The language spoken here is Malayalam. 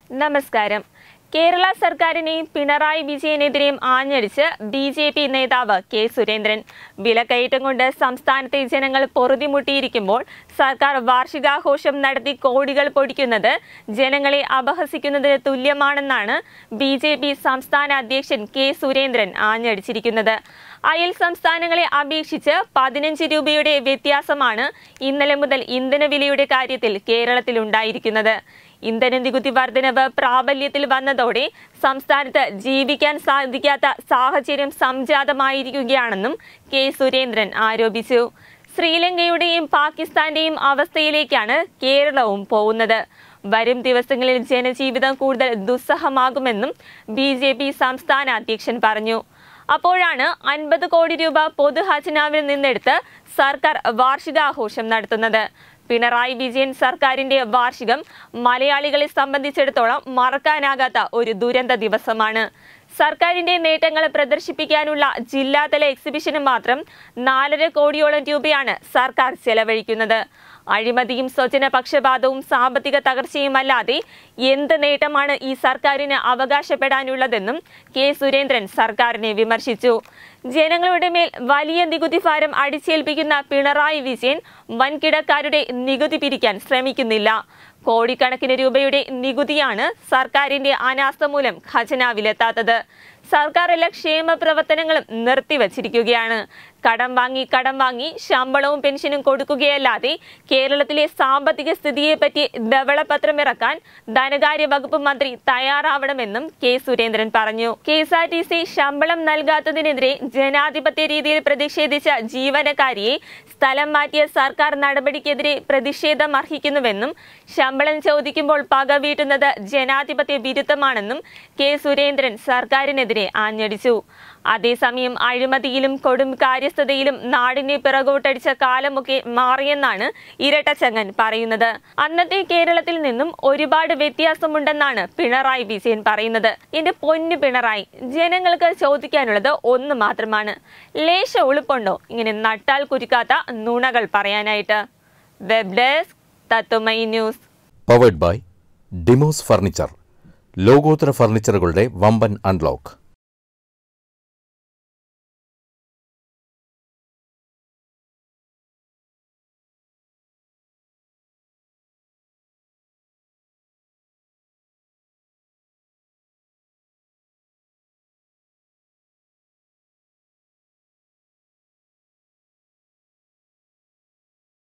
നമസ്കാരം കേരള സർക്കാരിനെയും പിണറായി വിജയനെതിരെയും ആഞ്ഞടിച്ച് ബി ജെ പി നേതാവ് കെ സുരേന്ദ്രൻ വിലക്കയറ്റം കൊണ്ട് സംസ്ഥാനത്തെ ജനങ്ങൾ പൊറുതിമുട്ടിയിരിക്കുമ്പോൾ സർക്കാർ വാർഷികാഘോഷം നടത്തി കോടികൾ പൊടിക്കുന്നത് ജനങ്ങളെ അപഹസിക്കുന്നതിന് തുല്യമാണെന്നാണ് ബി ജെ പി സംസ്ഥാന അധ്യക്ഷൻ കെ സുരേന്ദ്രൻ ആഞ്ഞടിച്ചിരിക്കുന്നത് അയൽ സംസ്ഥാനങ്ങളെ അപേക്ഷിച്ച് പതിനഞ്ച് രൂപയുടെ വ്യത്യാസമാണ് ഇന്നലെ മുതൽ ഇന്ധനവിലയുടെ കാര്യത്തിൽ കേരളത്തിലുണ്ടായിരിക്കുന്നത് ഇന്ധന നികുതി വർധനവ് പ്രാബല്യത്തിൽ വന്നതോടെ സംസ്ഥാനത്ത് ജീവിക്കാൻ സാധിക്കാത്ത സാഹചര്യം സംജാതമായിരിക്കുകയാണെന്നും കെ സുരേന്ദ്രൻ ആരോപിച്ചു ശ്രീലങ്കയുടെയും പാകിസ്ഥാന്റെയും അവസ്ഥയിലേക്കാണ് കേരളവും പോകുന്നത് വരും ദിവസങ്ങളിൽ ജനജീവിതം കൂടുതൽ ദുസ്സഹമാകുമെന്നും ബി ജെ പി സംസ്ഥാന അധ്യക്ഷൻ പറഞ്ഞു അപ്പോഴാണ് അൻപത് കോടി രൂപ പൊതു ഖജനാവിൽ നിന്നെടുത്ത് സർക്കാർ വാർഷികാഘോഷം നടത്തുന്നത് പിണറായി വിജയൻ സർക്കാരിന്റെ വാർഷികം മലയാളികളെ സംബന്ധിച്ചിടത്തോളം മറക്കാനാകാത്ത ഒരു ദുരന്ത ദിവസമാണ് സർക്കാരിന്റെ നേട്ടങ്ങൾ പ്രദർശിപ്പിക്കാനുള്ള ജില്ലാതല എക്സിബിഷന് മാത്രം നാലര കോടിയോളം രൂപയാണ് സർക്കാർ ചെലവഴിക്കുന്നത് അഴിമതിയും സ്വജന പക്ഷപാതവും സാമ്പത്തിക തകർച്ചയുമല്ലാതെ എന്ത് നേട്ടമാണ് ഈ സർക്കാരിന് അവകാശപ്പെടാനുള്ളതെന്നും കെ സുരേന്ദ്രൻ സർക്കാരിനെ വിമർശിച്ചു ജനങ്ങളുടെ മേൽ വലിയ നികുതി ഭാരം അടിച്ചേൽപ്പിക്കുന്ന പിണറായി വിജയൻ വൻകിടക്കാരുടെ നികുതി പിരിക്കാൻ ശ്രമിക്കുന്നില്ല കോടിക്കണക്കിന് രൂപയുടെ നികുതിയാണ് സർക്കാരിന്റെ അനാസ്ഥ മൂലം ഖജനാവിലെത്താത്തത് സർക്കാർ എല്ലാ ക്ഷേമ പ്രവർത്തനങ്ങളും നിർത്തിവച്ചിരിക്കുകയാണ് കടം വാങ്ങി കടം വാങ്ങി ശമ്പളവും പെൻഷനും കൊടുക്കുകയല്ലാതെ കേരളത്തിലെ സാമ്പത്തിക സ്ഥിതിയെപ്പറ്റി ധവളപത്രം ഇറക്കാൻ ധനകാര്യ വകുപ്പ് മന്ത്രി തയ്യാറാവണമെന്നും കെ സുരേന്ദ്രൻ പറഞ്ഞു K S R T C ശമ്പളം നൽകാത്തതിനെതിരെ ജനാധിപത്യ രീതിയിൽ പ്രതിഷേധിച്ച ജീവനക്കാരിയെ സ്ഥലം മാറ്റിയ സർക്കാർ നടപടിക്കെതിരെ പ്രതിഷേധം അർഹിക്കുന്നുവെന്നും ശമ്പളം ചോദിക്കുമ്പോൾ പക വീട്ടുന്നത് ജനാധിപത്യ വിരുദ്ധമാണെന്നും കെ സുരേന്ദ്രൻ സർക്കാരിനെതിരെ ആഞ്ഞടിച്ചു അതേസമയം അഴിമതിയിലും കൊടും കാര്യസ്ഥതയിലും നാടിനെ പിറകോട്ടടിച്ച കാലമൊക്കെ മാറിയെന്നാണ് ഇരട്ടച്ചങ്ങൻ പറയുന്നത് അന്നത്തെ കേരളത്തിൽ നിന്നും ഒരുപാട് വ്യത്യാസമുണ്ടെന്നാണ് പിണറായി വിജയൻ പറയുന്നത് എന്റെ പൊന്നു പിണറായി ജനങ്ങൾക്ക് ചോദിക്കാനുള്ളത് ഒന്ന് മാത്രമാണ് ലേശ ഉളുപ്പുണ്ടോ ഇങ്ങനെ നട്ടാൽ കുരുക്കാത്ത നുണകൾ പറയാനായിട്ട് വെബ് ഡെസ്ക് തത്തുമൈ news powered by Demos furniture ലോകോത്തര ഫർണിച്ചറുകളുടെ വമ്പൻ അൺലോക്ക്